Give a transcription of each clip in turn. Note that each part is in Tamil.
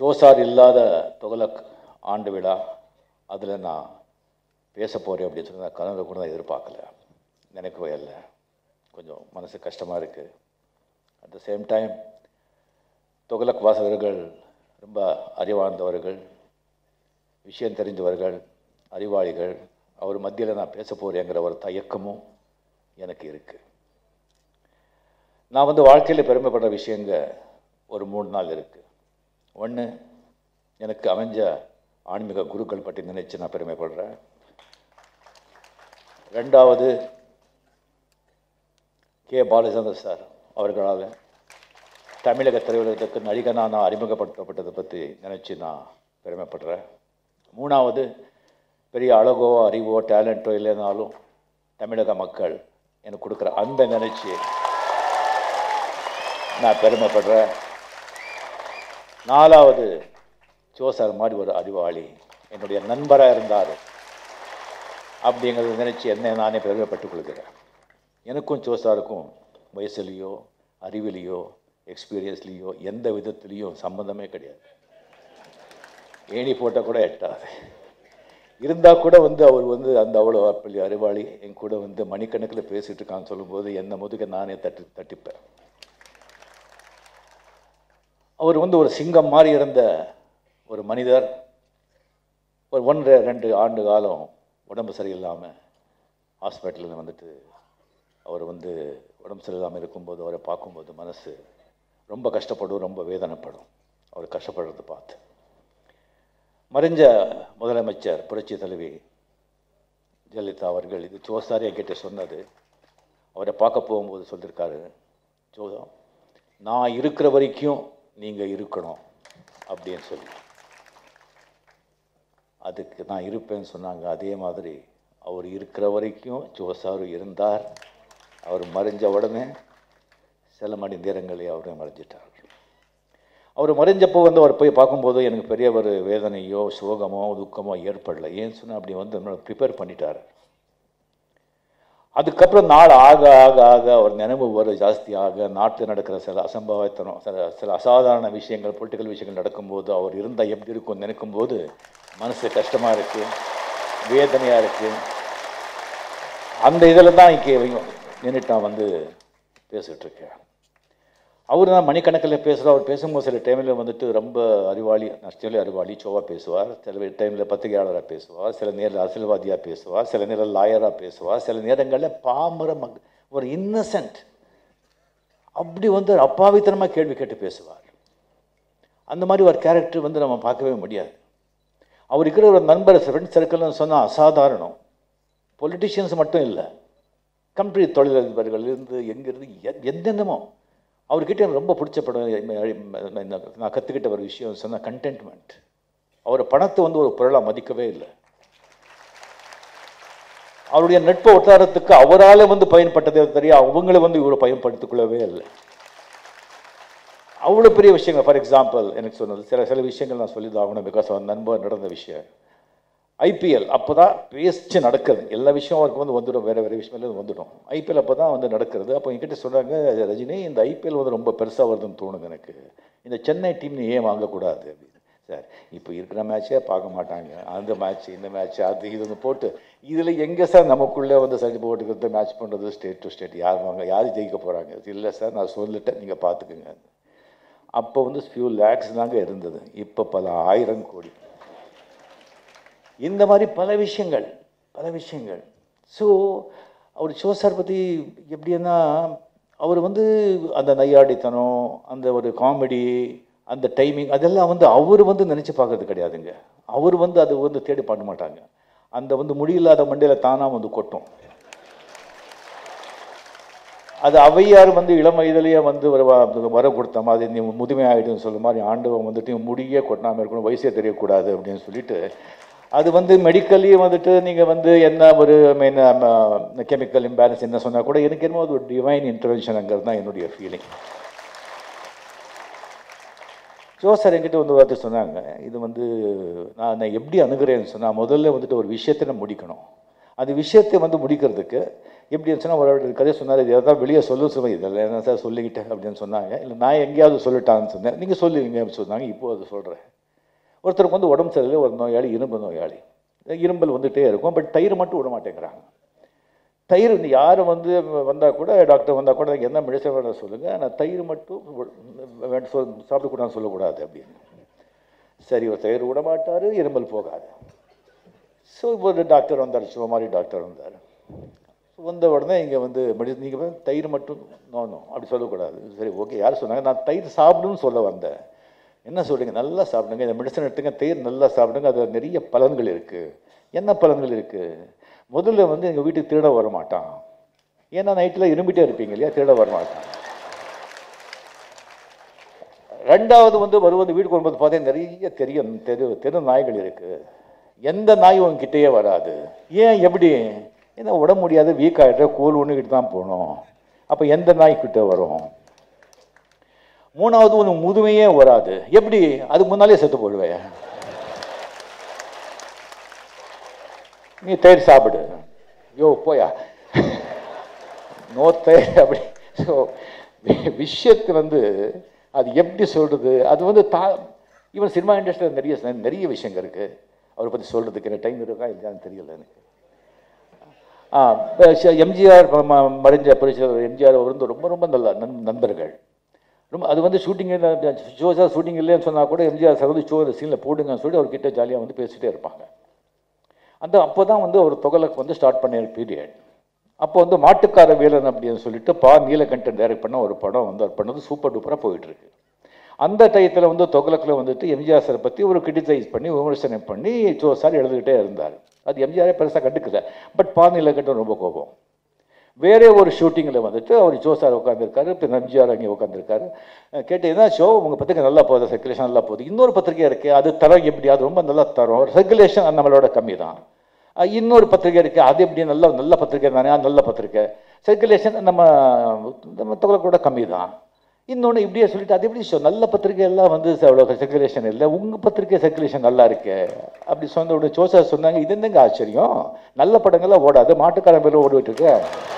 ஜோசார் இல்லாத தொகலக் ஆண்டு விழா அதில் நான் பேச போகிறேன் அப்படின்னு சொல்லி நான் கனவு கூட நான் எதிர்பார்க்கல நினைக்கவே இல்லை கொஞ்சம் மனசு கஷ்டமாக இருக்குது at the same time Thuglak வாசகர்கள் ரொம்ப அறிவார்ந்தவர்கள் விஷயம் தெரிந்தவர்கள் அறிவாளிகள் அவர் மத்தியில் நான் பேச போகிறேங்கிற ஒரு தயக்கமும் எனக்கு இருக்குது நான் வந்து வாழ்க்கையில் பெருமைப்படுற விஷயங்க ஒரு மூணு நாள் இருக்குது ஒன்று எனக்கு அமைஞ்ச ஆன்மீக குருக்கள் பற்றி நினைச்சு நான் பெருமைப்படுறேன் ரெண்டாவது கே பாலச்சந்தர் சார் அவர்களால் தமிழக திரையுலகத்துக்கு நடிகனாக நான் அறிமுகப்படுத்தப்பட்டதை பற்றி நினச்சி நான் பெருமைப்படுறேன் மூணாவது பெரிய அழகோ அறிவோ டேலண்ட்டோ இல்லைனாலும் தமிழக மக்கள் எனக்கு கொடுக்குற அன்பை நினச்சி நான் பெருமைப்படுறேன் நாலாவது ஜோசார் மாதிரி ஒரு அறிவாளி என்னுடைய நண்பராக இருந்தார் அப்படிங்கிறத நினச்சி என்னை நானே பெருமைப்பட்டுக் கொள்கிறேன் எனக்கும் ஜோசாருக்கும் வயசுலேயோ அறிவிலையோ எக்ஸ்பீரியன்ஸ்லேயோ எந்த விதத்துலேயும் சம்மந்தமே கிடையாது ஏணி போட்டால் கூட எட்டாது இருந்தால் கூட வந்து அவர் வந்து அந்த அவ்வளோ அப்படி அறிவாளி என் கூட வந்து மணிக்கணக்கில் பேசிகிட்டு இருக்கான்னு சொல்லும்போது என்னை முதுக நானே தட்டி தட்டிப்பேன் அவர் வந்து ஒரு சிங்கம் மாதிரி இருந்த ஒரு மனிதர் ஒரு ஒன்றரை ரெண்டு ஆண்டு காலம் உடம்பு சரியில்லாமல் ஹாஸ்பிட்டலில் வந்துட்டு அவர் வந்து உடம்பு சரியில்லாமல் இருக்கும்போது அவரை பார்க்கும்போது மனசு ரொம்ப கஷ்டப்படும் ரொம்ப வேதனைப்படும் அவர் கஷ்டப்படுறத பார்த்து மறைஞ்ச முதலமைச்சர் புரட்சி தலைவி ஜெயலலிதா அவர்கள் இது ஜோசாரி என்கிட்ட சொன்னது அவரை பார்க்க போகும்போது சொல்லியிருக்காரு ஜோதம் நான் இருக்கிற வரைக்கும் நீங்கள் இருக்கணும் அப்படின்னு சொல்லி அதுக்கு நான் இருப்பேன்னு சொன்னாங்க அதே மாதிரி அவர் இருக்கிற வரைக்கும் ஜோசாரு இருந்தார் அவர் மறைஞ்ச உடனே சில மணி நேரங்களே அவரும் மறைஞ்சிட்டார் அவர் மறைஞ்சப்போ வந்து அவர் போய் பார்க்கும்போது எனக்கு பெரிய ஒரு வேதனையோ சோகமோ துக்கமோ ஏற்படல ஏன்னு சொன்னால் அப்படி வந்து ப்ரிப்பேர் பண்ணிட்டார் அதுக்கப்புறம் நாள் ஆக ஆக ஆக அவர் நினைவு வர ஜாஸ்தி ஆக நாட்டில் நடக்கிற சில அசம்பாவித்தனம் சில சில அசாதாரண விஷயங்கள் பொலிட்டிக்கல் விஷயங்கள் நடக்கும்போது அவர் இருந்தால் எப்படி இருக்கும் நினைக்கும் போது மனசு கஷ்டமாக இருக்குது வேதனையாக இருக்குது அந்த இதில் தான் இங்கே நின்றுட்டு நான் வந்து பேசிகிட்டு இருக்கேன் அவர் தான் மணிக்கணக்கில் பேசுகிறார் அவர் பேசும்போது சில டைமில் வந்துட்டு ரொம்ப அறிவாளி நஷ்டலே அறிவாளி சோவாக பேசுவார் சில டைமில் பத்திரிகையாளராக பேசுவார் சில நேரில் அரசியல்வாதியாக பேசுவார் சில நேரம் லாயராக பேசுவார் சில நேரங்களில் பாமர மக் ஒரு இன்னசென்ட் அப்படி வந்து அப்பாவித்தனமாக கேள்வி கேட்டு பேசுவார் அந்த மாதிரி ஒரு கேரக்டர் வந்து நம்ம பார்க்கவே முடியாது அவர் இருக்கிற ஒரு நண்பர் ஃப்ரெண்ட் சர்க்கிள்னு சொன்னால் அசாதாரணம் பொலிட்டிஷியன்ஸ் மட்டும் இல்லை கம்பெனி தொழிலதிபர்கள் இருந்து எங்கிருந்து எந்தெந்தமோ அவர்கிட்ட எனக்கு ரொம்ப பிடிச்ச படம் நான் கற்றுக்கிட்ட ஒரு விஷயம் சொன்னால் கண்டென்ட்மெண்ட் அவர் பணத்தை வந்து ஒரு பொருளாக மதிக்கவே இல்லை அவருடைய நட்பு வட்டாரத்துக்கு அவரால் வந்து பயன்பட்டதே தெரியும் அவங்கள வந்து இவரை பயன்படுத்திக் கொள்ளவே இல்லை அவ்வளோ பெரிய விஷயங்கள் ஃபார் எக்ஸாம்பிள் எனக்கு சொன்னது சில சில விஷயங்கள் நான் சொல்லி ஆகணும் பிகாஸ் அவர் நண்பர் நடந்த விஷயம் ஐபிஎல் அப்போ தான் பேச்சு நடக்குது எல்லா விஷயம் அவருக்கு வந்து வந்துடும் வேறு வேறு விஷயம் வந்துடும் ஐபிஎல் அப்போ தான் வந்து நடக்கிறது அப்போ என்கிட்ட சொல்கிறாங்க ரஜினி இந்த ஐபிஎல் வந்து ரொம்ப பெருசாக வருதுன்னு தோணுது எனக்கு இந்த சென்னை டீம் நீ ஏன் வாங்கக்கூடாது அப்படின்னு சார் இப்போ இருக்கிற மேட்ச்சே பார்க்க மாட்டாங்க அந்த மேட்ச் இந்த மேட்ச் அது இது வந்து போட்டு இதில் எங்கே சார் நமக்குள்ளே வந்து சரி போட்டுக்கிறது மேட்ச் பண்ணுறது ஸ்டேட் டு ஸ்டேட் யார் வாங்க யார் ஜெயிக்க போகிறாங்க இல்லை சார் நான் சொல்லிட்டேன் நீங்கள் பார்த்துக்குங்க அப்போ வந்து ஃபியூ லேக்ஸ் தாங்க இருந்தது இப்போ பல ஆயிரம் கோடி இந்த மாதிரி பல விஷயங்கள் பல விஷயங்கள் ஸோ அவர் சோசார் பற்றி எப்படின்னா அவர் வந்து அந்த நையாடித்தனம் அந்த ஒரு காமெடி அந்த டைமிங் அதெல்லாம் வந்து அவர் வந்து நினச்சி பார்க்கறது கிடையாதுங்க அவர் வந்து அது வந்து தேடி பண்ண மாட்டாங்க அந்த வந்து முடியில்லாத மண்டையில் தானாக வந்து கொட்டும் அது அவையார் வந்து இளம் வயதிலேயே வந்து வர வர கொடுத்த மாதிரி நீ முதுமை ஆகிடுன்னு சொல்ல மாதிரி ஆண்டவன் வந்துட்டு முடியே கொட்டாமல் இருக்கணும் வயசே தெரியக்கூடாது அப்படின்னு சொல்லிட்டு அது வந்து மெடிக்கலி வந்துட்டு நீங்கள் வந்து என்ன ஒரு மெயின் கெமிக்கல் இம்பேலன்ஸ் என்ன சொன்னால் கூட எனக்கு என்னமோ அது ஒரு டிவைன் இன்டர்வென்ஷனுங்கிறது தான் என்னுடைய ஃபீலிங் ஜோசர் என்கிட்ட வந்து வார்த்தை சொன்னாங்க இது வந்து நான் நான் எப்படி அணுகிறேன்னு சொன்னால் முதல்ல வந்துட்டு ஒரு விஷயத்தை நான் முடிக்கணும் அந்த விஷயத்தை வந்து முடிக்கிறதுக்கு எப்படின்னு சொன்னால் ஒரு கதை சொன்னார் இது எதாவது வெளியே சொல்ல சொல்லுங்க இதெல்லாம் என்ன சார் சொல்லிக்கிட்டேன் அப்படின்னு சொன்னாங்க இல்லை நான் எங்கேயாவது சொல்லிட்டான்னு சொன்னேன் நீங்கள் சொல்லுவீங்க அப்படின்னு சொன்னாங்க இப்போ அது சொல்கிறேன் ஒருத்தருக்கு வந்து உடம்பு சரியில்லை ஒரு நோயாளி இரும்பு நோயாளி இரும்பல் வந்துகிட்டே இருக்கும் பட் தயிர் மட்டும் விட மாட்டேங்கிறாங்க தயிர் வந்து யார் வந்து வந்தால் கூட டாக்டர் வந்தால் கூட என்ன மெடிசன் வேணும் சொல்லுங்கள் ஆனால் தயிர் மட்டும் வேணும் சொல் சாப்பிடக்கூடாதுன்னு சொல்லக்கூடாது அப்படின்னு சரி ஒரு தயிர் விட மாட்டார் இருமல் போகாது ஸோ ஒரு டாக்டர் வந்தார் சிவமாரி டாக்டர் வந்தார் வந்த உடனே இங்கே வந்து மெடி நீங்கள் தயிர் மட்டும் நோணும் அப்படி சொல்லக்கூடாது சரி ஓகே யார் சொன்னாங்க நான் தயிர் சாப்பிடுன்னு சொல்ல வந்தேன் என்ன சொல்றீங்க நல்லா சாப்பிடுங்க இந்த மெடிசன் எடுத்துங்க தயிர் நல்லா சாப்பிடுங்க அது நிறைய பலன்கள் இருக்குது என்ன பலன்கள் இருக்குது முதல்ல வந்து எங்கள் வீட்டுக்கு திருட வர மாட்டான் ஏன்னா நைட்டில் இரும்பிட்டே இருப்பீங்க இல்லையா திருட வர மாட்டான் ரெண்டாவது வந்து வருவது வீட்டுக்கு வரும்போது பார்த்தீங்கன்னா நிறைய தெரிய தெரு தெரு நாய்கள் இருக்குது எந்த நாய் உங்ககிட்டயே வராது ஏன் எப்படி ஏன்னா உடம்பு முடியாது வீக் ஆகிட்ட கூழ் ஒன்றுக்கிட்டு தான் போகணும் அப்போ எந்த நாய்க்கிட்ட வரும் மூணாவது ஒன்று முதுமையே வராது எப்படி அதுக்கு முன்னாலே செத்து போடுவேன் நீ தயிர் சாப்பிடு யோ போயா நோ தயிர் அப்படி ஸோ விஷயத்து வந்து அது எப்படி சொல்கிறது அது வந்து தா ஈவன் சினிமா இண்டஸ்ட்ரியில் நிறைய நிறைய விஷயங்கள் இருக்குது அவரை பற்றி சொல்கிறதுக்கு எனக்கு டைம் இருக்கா இல்லையான்னு தெரியல எனக்கு எம்ஜிஆர் மறைஞ்ச பரிசு எம்ஜிஆர் வந்து ரொம்ப ரொம்ப நல்ல நண் நண்பர்கள் ரொம்ப அது வந்து ஷூட்டிங்கில் ஷோஸாக ஷூட்டிங் இல்லைன்னு சொன்னால் கூட எம்ஜிஆர் சார் வந்து ஷோ சீனில் போடுங்கன்னு சொல்லி அவர்கிட்ட ஜாலியாக வந்து பேசிகிட்டே இருப்பாங்க அந்த அப்போ தான் வந்து ஒரு தொகலுக்கு வந்து ஸ்டார்ட் பண்ண பீரியட் அப்போ வந்து மாட்டுக்கார வீரன் அப்படின்னு சொல்லிட்டு பா நீலகண்டன் டைரக்ட் பண்ண ஒரு படம் வந்து அவர் பண்ணது சூப்பர் டூப்பராக போயிட்டுருக்கு அந்த டயத்தில் வந்து தொகலக்கில் வந்துட்டு எம்ஜிஆர் சாரை பற்றி ஒரு கிரிட்டிசைஸ் பண்ணி விமர்சனம் பண்ணி சோ சார் எழுதிக்கிட்டே இருந்தார் அது எம்ஜிஆரே பெருசாக கண்டுக்கல பட் பா நீலகண்டன் ரொம்ப கோபம் வேறே ஒரு ஷூட்டிங்கில் வந்துட்டு அவர் ஜோ சார் உட்காந்துருக்காரு இப்போ எம்ஜிஆர் அங்கே உட்காந்துருக்காரு கேட்டு என்ன ஷோ உங்கள் பத்திரிக்கை நல்லா போகுது சர்க்குலேஷன் நல்லா போகுது இன்னொரு பத்திரிக்கை இருக்குது அது தரம் எப்படி அது ரொம்ப நல்லா தரும் சர்க்குலேஷன் நம்மளோட கம்மி தான் இன்னொரு பத்திரிக்கை இருக்குது அது எப்படி நல்ல நல்ல பத்திரிக்கை தானே நல்ல பத்திரிக்கை சர்க்குலேஷன் நம்ம நம்ம தொகை கூட கம்மி தான் இன்னொன்று இப்படியே சொல்லிட்டு அது எப்படி ஷோ நல்ல பத்திரிக்கை எல்லாம் வந்து அவ்வளோ சர்க்குலேஷன் இல்லை உங்கள் பத்திரிக்கை சர்க்குலேஷன் நல்லா இருக்கு அப்படி சொன்ன உடனே ஜோசா சொன்னாங்க இது என்னங்க ஆச்சரியம் நல்ல படங்கள்லாம் ஓடாது மாட்டுக்காரன் பேரில் ஓடிட்டு இருக்கு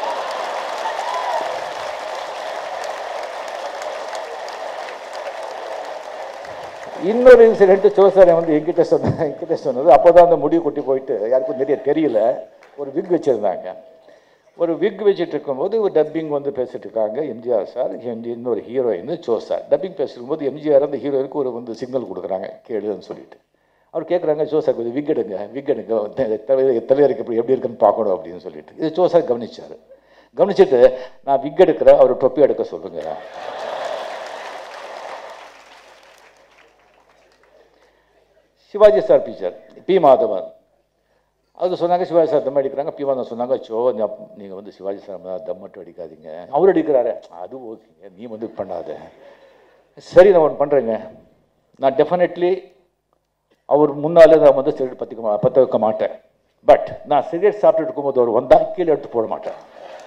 இன்னொரு இன்சிடென்ட் சோசாரை வந்து என்கிட்ட சொன்ன என்கிட்ட சொன்னது அப்போ தான் அந்த முடி கொட்டி போயிட்டு யாருக்கும் நிறைய தெரியல ஒரு விக் வச்சுருந்தாங்க ஒரு விக் வச்சுட்டு இருக்கும்போது ஒரு டப்பிங் வந்து பேசிட்டு இருக்காங்க எம்ஜிஆர் சார் இன்னொரு ஹீரோயின் சோ சார் டப்பிங் பேசும்போது எம்ஜிஆர் அந்த ஹீரோயினுக்கு ஒரு வந்து சிக்னல் கொடுக்குறாங்க கேளுன்னு சொல்லிட்டு அவர் கேட்குறாங்க ஜோ சார் கொஞ்சம் விக் எடுங்க விக் எடுங்க தலைவருக்கு இப்படி எப்படி இருக்குன்னு பார்க்கணும் அப்படின்னு சொல்லிட்டு இது ஜோ சார் கவனிச்சார் கவனிச்சுட்டு நான் விக் எடுக்கிறேன் அவர் தொப்பி எடுக்க சொல்லுங்க Sivaji sir picture P Madhavan அது சொன்னாங்க சிவாஜி சார் தம் அடிக்கிறாங்க பி மாதவன் சொன்னாங்க சோ நீங்கள் வந்து சிவாஜி சார் தம் மட்டும் அடிக்காதீங்க அவர் அடிக்கிறாரு அது ஓகேங்க நீ வந்து பண்ணாத சரி நான் ஒன்று பண்ணுறேங்க நான் டெஃபினெட்லி அவர் முன்னாலே நான் வந்து சிகரெட் பற்றிக்க பற்ற வைக்க மாட்டேன் பட் நான் சிகரெட் சாப்பிட்டுட்டு இருக்கும்போது அவர் வந்தால் கீழே எடுத்து போட மாட்டேன்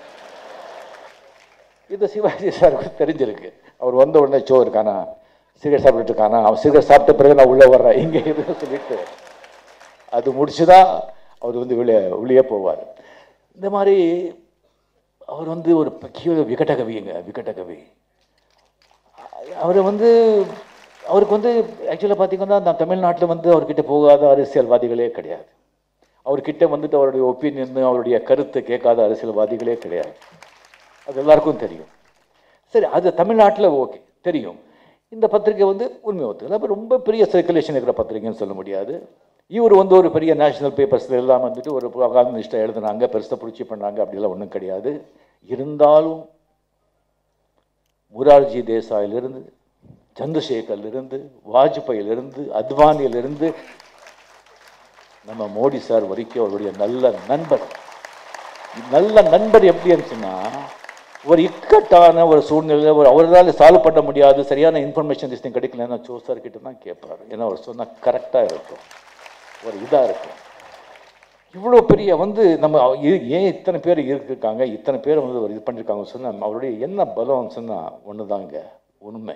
இது சிவாஜி சாருக்கு தெரிஞ்சிருக்கு அவர் வந்த உடனே சோ இருக்கானா சிகரெட் சாப்பிட்டுட்டு இருக்கானா அவன் சிகரெட் சாப்பிட்ட பிறகு நான் உள்ளே வர்றேன் இங்கே இருந்து சொல்லிட்டு அது முடிச்சு தான் அவர் வந்து வெளியே உள்ளே போவார் இந்த மாதிரி அவர் வந்து ஒரு கீழே விகட கவிங்க விகட கவி அவர் வந்து அவருக்கு வந்து ஆக்சுவலாக பார்த்தீங்கன்னா நான் தமிழ்நாட்டில் வந்து அவர்கிட்ட போகாத அரசியல்வாதிகளே கிடையாது அவர்கிட்ட வந்துட்டு அவருடைய ஒப்பீனியன் அவருடைய கருத்தை கேட்காத அரசியல்வாதிகளே கிடையாது அது எல்லாருக்கும் தெரியும் சரி அது தமிழ்நாட்டில் ஓகே தெரியும் இந்த பத்திரிக்கை வந்து உண்மை ஒத்துக்கல அப்போ ரொம்ப பெரிய சர்க்குலேஷன் இருக்கிற பத்திரிக்கைன்னு சொல்ல முடியாது இவர் வந்து ஒரு பெரிய நேஷனல் பேப்பர்ஸில் எல்லாம் வந்துட்டு ஒரு கம்யூனிஸ்ட்டை எழுதுனாங்க பெருசாக புரட்சி பண்ணாங்க அப்படிலாம் ஒன்றும் கிடையாது இருந்தாலும் முரார்ஜி தேசாயிலிருந்து சந்திரசேகர்லேருந்து வாஜ்பாயிலிருந்து அத்வானியிலிருந்து நம்ம மோடி சார் வரைக்கும் அவருடைய நல்ல நண்பர் நல்ல நண்பர் எப்படி இருந்துச்சுன்னா ஒரு இக்கட்டான ஒரு சூழ்நிலை ஒரு அவரால் சால்வ் பண்ண முடியாது சரியான இன்ஃபர்மேஷன் திஸ்டிங் கிடைக்கலன்னா சோ சார் கிட்ட தான் கேட்பாரு ஏன்னா அவர் சொன்னால் கரெக்டாக இருக்கும் ஒரு இதாக இருக்கும் இவ்வளோ பெரிய வந்து நம்ம ஏன் இத்தனை பேர் இருக்காங்க இத்தனை பேர் வந்து ஒரு இது பண்ணியிருக்காங்க சொன்னால் அவருடைய என்ன பலம் சொன்னால் ஒன்று தாங்க உண்மை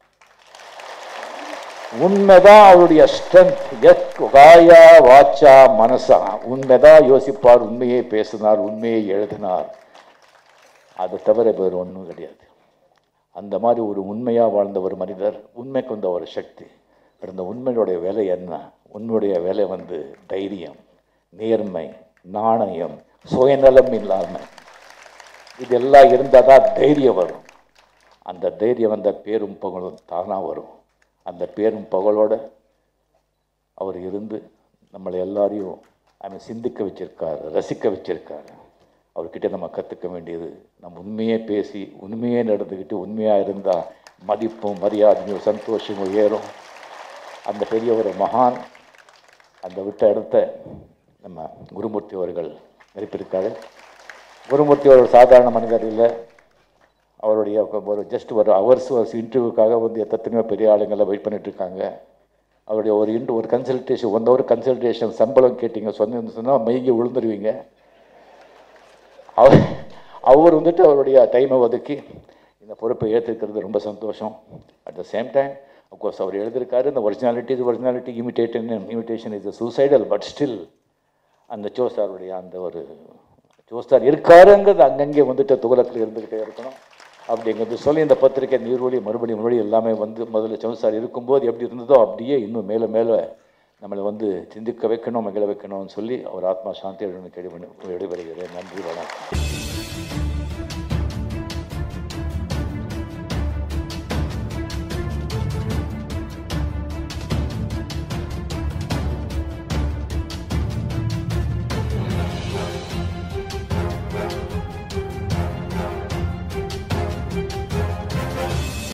உண்மைதான் அவருடைய ஸ்ட்ரென்த் காயா வாச்சா மனசா உண்மைதான் யோசிப்பார் உண்மையே பேசினார் உண்மையை எழுதினார் அதை தவிர வேறு ஒன்றும் கிடையாது அந்த மாதிரி ஒரு உண்மையாக வாழ்ந்த ஒரு மனிதர் உண்மைக்கு வந்த ஒரு சக்தி பட் இந்த உண்மையுடைய விலை என்ன உண்மையுடைய விலை வந்து தைரியம் நேர்மை நாணயம் சுயநலம் இல்லாமல் இதெல்லாம் இருந்தால் தான் தைரியம் வரும் அந்த தைரியம் வந்த பேரும் புகழும் தானாக வரும் அந்த பேரும் புகழோட அவர் இருந்து நம்மளை எல்லாரையும் அவன் சிந்திக்க வச்சிருக்காரு ரசிக்க வச்சிருக்காரு அவர்கிட்ட நம்ம கற்றுக்க வேண்டியது நம்ம உண்மையே பேசி உண்மையே நடந்துக்கிட்டு உண்மையாக இருந்தால் மதிப்பும் மரியாதையும் சந்தோஷமும் ஏறும் அந்த பெரிய ஒரு மகான் அந்த விட்ட இடத்த நம்ம குருமூர்த்தி அவர்கள் நிரப்பியிருக்காரு குருமூர்த்தி ஒரு சாதாரண மனிதர் இல்லை அவருடைய ஒரு ஜஸ்ட் ஒரு ஹவர்ஸ் ஒரு இன்டர்வியூக்காக வந்து எத்தனையோ பெரிய ஆளுங்கள்லாம் வெயிட் பண்ணிட்டு இருக்காங்க அவருடைய ஒரு இன்ட் ஒரு கன்சல்டேஷன் ஒன் ஹவர் கன்சல்டேஷன் சம்பளம் கேட்டீங்க சொன்ன சொன்னால் மைங்கி விழுந்துருவீங்க அவர் அவர் வந்துட்டு அவருடைய டைமை ஒதுக்கி இந்த பொறுப்பை ஏற்றுக்கிறது ரொம்ப சந்தோஷம் at the same time of course அவர் எழுதியிருக்காரு இந்த ஒரிஜினாலிட்டி இது originality imitation imitation is suicidal but still அந்த ஜோஸ்தாருடைய அந்த ஒரு ஜோஸ்தார் இருக்காருங்கிறது அங்கங்கே வந்துட்டு துகலத்தில் இருந்துக்கிட்டே இருக்கணும் அப்படிங்கிறது சொல்லி இந்த பத்திரிக்கை நீர்வழி மறுபடியும் மறுபடி எல்லாமே வந்து முதல்ல ஜோஸ்தார் இருக்கும்போது எப்படி இருந்ததோ அப்படியே இன்னும் மேலே மேலே நம்மளை வந்து சிந்திக்க வைக்கணும் மகிழ வைக்கணும்னு சொல்லி அவர் ஆத்மா சாந்தி கேள்வி விடைபெறுகிறேன் நன்றி வணக்கம்